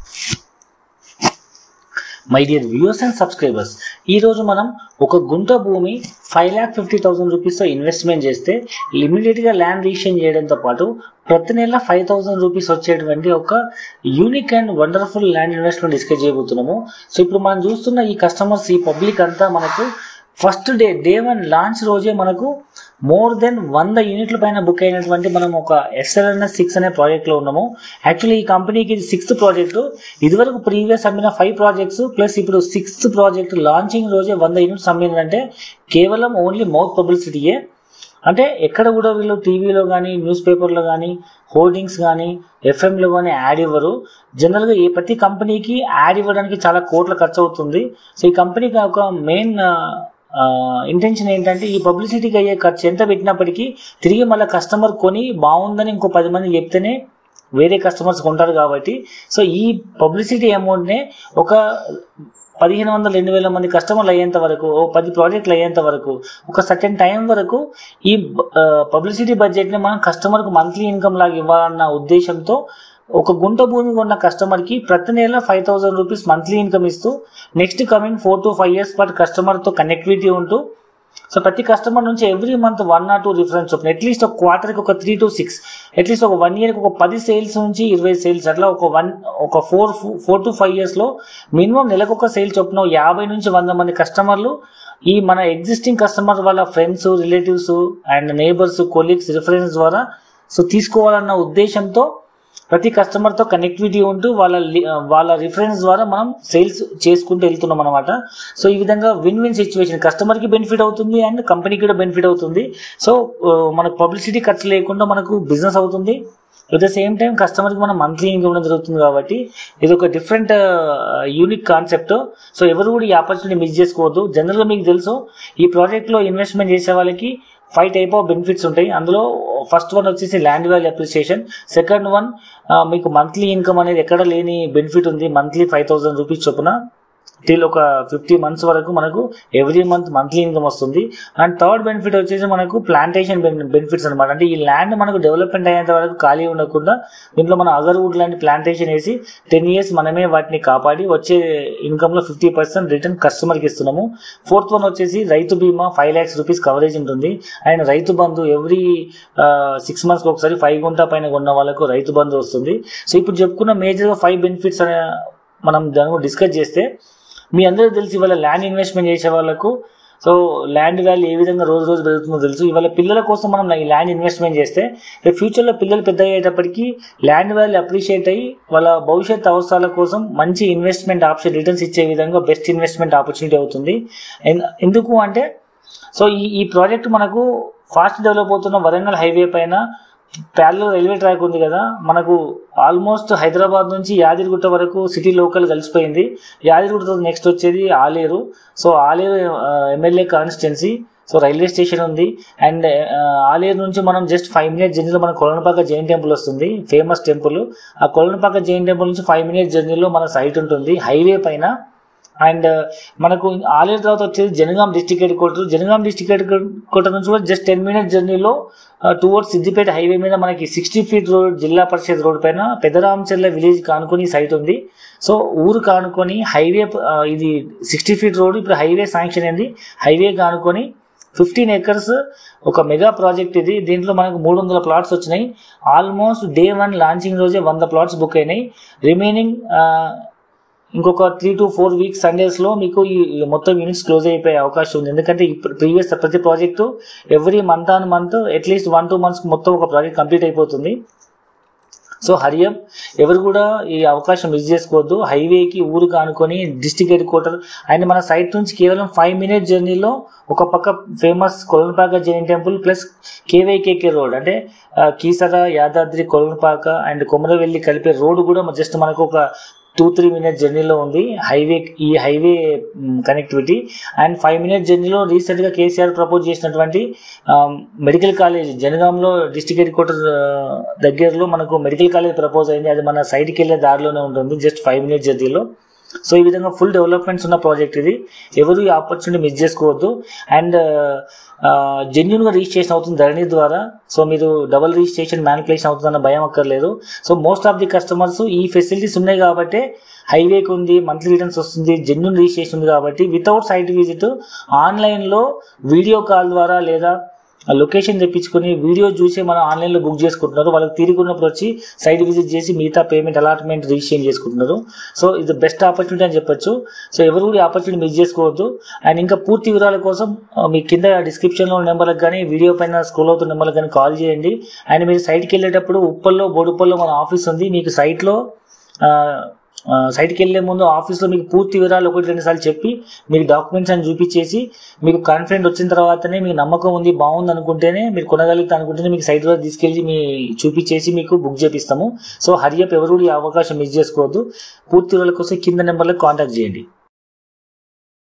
my dear viewers and subscribers ఈ రోజు మనం ఒక గుంట భూమి ఫైవ్ ల్యాక్ ఫిఫ్టీ థౌసండ్ రూపీస్తో ఇన్వెస్ట్మెంట్ చేస్తే ఇమీడియట్గా ల్యాండ్ రిజిస్ట్రేషన్ చేయడంతో పాటు ప్రతి నెల ఫైవ్ థౌసండ్ రూపీస్ వచ్చేటువంటి ఒక unique and wonderful land investment discuss చేయబోతున్నాము సో ఇప్పుడు మనం చూస్తున్న ఈ కస్టమర్స్ ఈ పబ్లిక్ అంతా మనకు first day day one launch రోజే మనకు మోర్ దెన్ వంద యూనిట్ల పైన బుక్ అయినటువంటి మనం ఒక ఎస్ఎల్ఎన్ఎస్ సిక్స్ అనే ప్రాజెక్ట్లో ఉన్నాము యాక్చువల్లీ ఈ కంపెనీకి ఇది సిక్స్త్ ప్రాజెక్టు ఇదివరకు ప్రీవియస్ అమ్మిన ఫైవ్ ప్రాజెక్ట్స్ ప్లస్ ఇప్పుడు సిక్స్త్ ప్రాజెక్ట్ లాంచింగ్ రోజే వంద యూనిట్స్ అమ్మిందంటే కేవలం ఓన్లీ మౌత్ పబ్లిసిటీయే అంటే ఎక్కడ కూడా వీళ్ళు టీవీలో కానీ న్యూస్ పేపర్లో కానీ హోర్డింగ్స్ కానీ ఎఫ్ఎంలో కానీ యాడ్ ఇవ్వరు జనరల్గా ఏ ప్రతి కంపెనీకి యాడ్ ఇవ్వడానికి చాలా కోట్ల ఖర్చు అవుతుంది సో ఈ కంపెనీకి ఒక మెయిన్ ఇంటెన్షన్ ఏంటంటే ఈ పబ్లిసిటీకి అయ్యే ఖర్చు ఎంత పెట్టినప్పటికీ తిరిగి మళ్ళీ కస్టమర్ కొని బాగుందని ఇంకో పది మంది చెప్తేనే వేరే కస్టమర్స్ కొంటారు కాబట్టి సో ఈ పబ్లిసిటీ అమౌంట్నే ఒక పదిహేను వందల రెండు వేల మంది కస్టమర్లు అయ్యేంత వరకు ఓ పది ప్రాజెక్టులు అయ్యేంత వరకు ఒక సర్టెన్ టైం వరకు ఈ పబ్లిసిటీ బడ్జెట్ని మనం కస్టమర్కు మంత్లీ ఇన్కమ్ లాగా ఇవ్వాలన్న ఉద్దేశంతో ఒక గుంట భూమి కొన్న కస్టమర్కి ప్రతి నెల five thousand rupees monthly income ఇస్తూ next coming four to five years పాటు కస్టమర్తో కనెక్టివిటీ ఉంటూ సో ప్రతి కస్టమర్ నుంచి every month one or two reference చొప్పున అట్లీస్ట్ ఒక క్వార్టర్కి ఒక త్రీ టు సిక్స్ అట్లీస్ట్ ఒక వన్ ఇయర్కి ఒక పది సేల్స్ నుంచి ఇరవై సేల్స్ అట్లా ఒక వన్ ఒక ఫోర్ ఫోర్ టు ఫైవ్ ఇయర్స్లో మినిమం నెలకు ఒక సేల్ చొప్పున యాభై నుంచి వంద మంది కస్టమర్లు ఈ మన ఎగ్జిస్టింగ్ కస్టమర్ వాళ్ళ friends relatives and neighbours colleagues reference ద్వారా సో తీసుకోవాలన్న ఉద్దేశంతో ప్రతి కస్టమర్తో కనెక్టివిటీ ఉంటూ వాళ్ళ వాళ్ళ రిఫరెన్స్ ద్వారా మనం సేల్స్ చేసుకుంటూ వెళ్తున్నాం అనమాట సో ఈ విధంగా విన్ విన్ సిచ్యువేషన్ కస్టమర్కి బెనిఫిట్ అవుతుంది అండ్ కంపెనీకి కూడా బెనిఫిట్ అవుతుంది సో మనకు పబ్లిసిటీ ఖర్చు లేకుండా మనకు బిజినెస్ అవుతుంది అట్ ద సేమ్ టైం కస్టమర్కి మనం మంత్లీ ఇన్కమ్ ఇవ్వడం జరుగుతుంది కాబట్టి ఇది ఒక డిఫరెంట్ యూనిక్ కాన్సెప్ట్ సో ఎవరు కూడా ఈ ఆపర్చునిటీ మిస్ చేసుకోవద్దు జనరల్గా మీకు తెలుసు ఈ ప్రాజెక్ట్లో ఇన్వెస్ట్మెంట్ చేసే వాళ్ళకి ఫైవ్ టైప్ ఆఫ్ బెనిఫిట్స్ ఉంటాయి అందులో ఫస్ట్ వన్ వచ్చేసి land value appreciation second one మీకు మంత్లీ ఇన్కమ్ అనేది ఎక్కడ లేని బెనిఫిట్ ఉంది మంత్లీ ఫైవ్ థౌసండ్ రూపీస్ చొప్పున టిల్ ఒక ఫిఫ్టీ మంత్స్ వరకు మనకు ఎవ్రీ మంత్ మంత్లీ ఇన్కమ్ వస్తుంది అండ్ థర్డ్ బెనిఫిట్ వచ్చేసి మనకు ప్లాంటేషన్ బెనిఫిట్స్ అనమాట అంటే ఈ ల్యాండ్ మనకు డెవలప్మెంట్ అయ్యేంత వరకు ఖాళీ ఉండకుండా దీంట్లో మనం అగర్వుడ్ లాంటి ప్లాంటేషన్ వేసి టెన్ ఇయర్స్ మనమే వాటిని కాపాడి వచ్చే ఇన్కమ్లో ఫిఫ్టీ పర్సెంట్ రిటర్న్ కస్టమర్కి ఇస్తున్నాము ఫోర్త్ వన్ వచ్చేసి Rythu Bima five lakhs rupees coverage ఉంటుంది and Rythu Bandhu every six మంత్స్కి ఒకసారి ఫైవ్ గుంట పైన కొన్న వాళ్ళకు రైతు బంధు వస్తుంది సో ఇప్పుడు చెప్పుకున్న మేజర్గా ఫైవ్ బెనిఫిట్స్ అనే మనం దాని డిస్కస్ చేస్తే మీ అందరికీ తెలిసి ఇవాళ ల్యాండ్ ఇన్వెస్ట్మెంట్ చేసే వాళ్ళకు సో ల్యాండ్ వాల్యూ ఏ విధంగా రోజు రోజు పెరుగుతుందో తెలుసు ఇవాళ పిల్లల కోసం మనం ఈ ల్యాండ్ ఇన్వెస్ట్మెంట్ చేస్తే రేపు ఫ్యూచర్లో పిల్లలు పెద్ద అయ్యేటప్పటికి ల్యాండ్ వాల్యూ అప్రిషియేట్ అయ్యి వాళ్ళ భవిష్యత్ అవసరాల కోసం మంచి ఇన్వెస్ట్మెంట్ ఆప్షన్ రిటర్న్స్ ఇచ్చే విధంగా బెస్ట్ ఇన్వెస్ట్మెంట్ ఆపర్చునిటీ అవుతుంది ఎందుకు అంటే సో ఈ ఈ ప్రాజెక్ట్ మనకు ఫాస్ట్ డెవలప్ అవుతున్న వరంగల్ హైవే పైన ప్యారల రైల్వే ట్రాక్ ఉంది కదా మనకు ఆల్మోస్ట్ హైదరాబాద్ నుంచి యాదగిరిగుట్ట వరకు సిటీ లోకల్ కలిసిపోయింది యాదగిరిగుట్ట నెక్స్ట్ వచ్చేది Aler so Aler MLA constituency so railway station ఉంది అండ్ ఆలేరు నుంచి మనం జస్ట్ ఫైవ్ మినిట్స్ జర్నీలో మన కొలనపాక జైన్ టెంపుల్ వస్తుంది ఫేమస్ టెంపుల్ ఆ కొలనపాక జైన్ టెంపుల్ నుంచి ఫైవ్ మినిట్స్ జర్నీలో మన సైట్ ఉంటుంది హైవే పైన అండ్ మనకు ఆలేరు తర్వాత వచ్చేది Jangaon district head quarter Jangaon district head quarter నుంచి కూడా జస్ట్ టెన్ మినిట్స్ జర్నీలో టువర్డ్స్ సిద్దిపేట హైవే మీద మనకి sixty feet road Zilla Parishad road పైన పెదరామచెల్ల విలేజ్ కానుకొని సైట్ ఉంది సో ఊరు కానుకొని హైవే ఇది సిక్స్టీ ఫీట్ రోడ్ ఇప్పుడు హైవే శాంక్షన్ అయింది హైవే కానుకొని ఫిఫ్టీన్ ఎకర్స్ ఒక మెగా ప్రాజెక్ట్ ఇది దీంట్లో మనకు మూడు వందల ప్లాట్స్ వచ్చినాయి ఆల్మోస్ట్ డే వన్ లాంచింగ్ రోజే వంద ప్లాట్స్ బుక్ అయినాయి రిమైనింగ్ ఇంకొక త్రీ టు ఫోర్ వీక్స్ సండేస్లో మీకు ఈ మొత్తం యూనిట్స్ క్లోజ్ అయిపోయే అవకాశం ఉంది ఎందుకంటే ఈ ప్రీవియస్ ప్రతి project every month on month at least one two months మొత్తం ఒక ప్రాజెక్ట్ కంప్లీట్ అయిపోతుంది సో హరియం ఎవరు కూడా ఈ అవకాశం మిస్ చేసుకోవద్దు హైవేకి ఊరు కానుకొని డిస్టిక్ హెడ్ క్వార్టర్ అండ్ మన సైట్ నుంచి కేవలం ఫైవ్ మినిట్ జర్నీలో ఒక పక్క famous Kolanpaka Jain temple plus KYKK road అంటే కీసర యాదాద్రి కొలనపాక అండ్ కొమరవెల్లి కలిపే రోడ్ కూడా జస్ట్ మనకు ఒక టూ త్రీ మినిట్ జర్నీలో ఉంది హైవే ఈ highway connectivity and five minute జర్నీలో రీసెంట్గా కేసీఆర్ ప్రపోజ్ చేసినటువంటి మెడికల్ కాలేజ్ జనగాంలో డిస్టిక్ హెడ్ క్వార్టర్ దగ్గరలో మనకు మెడికల్ కాలేజ్ ప్రపోజ్ అయింది అది మన సైడ్కి వెళ్ళే దారిలోనే ఉంటుంది జస్ట్ ఫైవ్ మినిట్ జర్నీలో సో ఈ విధంగా ఫుల్ డెవలప్మెంట్స్ ఉన్న ప్రాజెక్ట్ ఇది ఎవరు ఈ ఆపర్చునిటీ మిస్ చేసుకోవద్దు అండ్ జెన్యున్ గా రిజిస్ట్రేషన్ అవుతుంది ధరణి ద్వారా సో మీరు డబుల్ రిజిస్ట్రేషన్ మ్యానిపులేషన్ అవుతుందన్న భయం అక్కర్లేదు so most of the customers ఈ ఫెసిలిటీస్ ఉన్నాయి కాబట్టి హైవేకి ఉంది మంత్లీ రిటర్న్స్ వస్తుంది జెన్యున్ రిజిస్ట్రేషన్ ఉంది కాబట్టి వితౌట్ సైట్ విజిట్ ఆన్లైన్లో వీడియో కాల్ ద్వారా లేదా లొకేషన్ తెప్పించుకొని వీడియో చూసి మనం ఆన్లైన్లో బుక్ చేసుకుంటున్నారు వాళ్ళకి తిరిగి ఉన్నప్పుడు వచ్చి సైట్ విజిట్ చేసి మిగతా పేమెంట్ అలాట్మెంట్ రిజిస్ట్రేషన్ చేసుకుంటున్నారు సో ఇది బెస్ట్ ఆపర్చునిటీ అని చెప్పొచ్చు సో ఎవరు కూడా ఆపర్చునిటీ మిస్ చేసుకోవద్దు అండ్ ఇంకా పూర్తి వివరాల కోసం ఆ, మీ కింద డిస్క్రిప్షన్లో నెంబర్లకు కానీ వీడియో పైన స్క్రోల్ అవుతున్న నెంబర్లకు కానీ కాల్ చేయండి అండ్ మీరు సైట్కి వెళ్ళేటప్పుడు ఉప్పల్లో బోడుప్పల్లో మన ఆఫీస్ ఉంది మీకు సైట్లో సైట్కి వెళ్ళే ముందు ఆఫీస్లో మీకు పూర్తి వివరాలు ఒకటి రెండు సార్లు చెప్పి మీకు డాక్యుమెంట్స్ అని చూపించేసి మీకు కాన్ఫిడెంట్ వచ్చిన తర్వాతనే మీకు నమ్మకం ఉంది బాగుంది అనుకుంటేనే మీరు కొనగలుగుతా అనుకుంటేనే మీకు సైట్ వరకు తీసుకెళ్ళి మీ చూపించేసి మీకు బుక్ చేపిస్తాము సో హరియప్ ఎవరు కూడా ఈ అవకాశం మిస్ చేసుకోవద్దు పూర్తి వివరాల కోసం కింద నెంబర్లో కాంటాక్ట్ చేయండి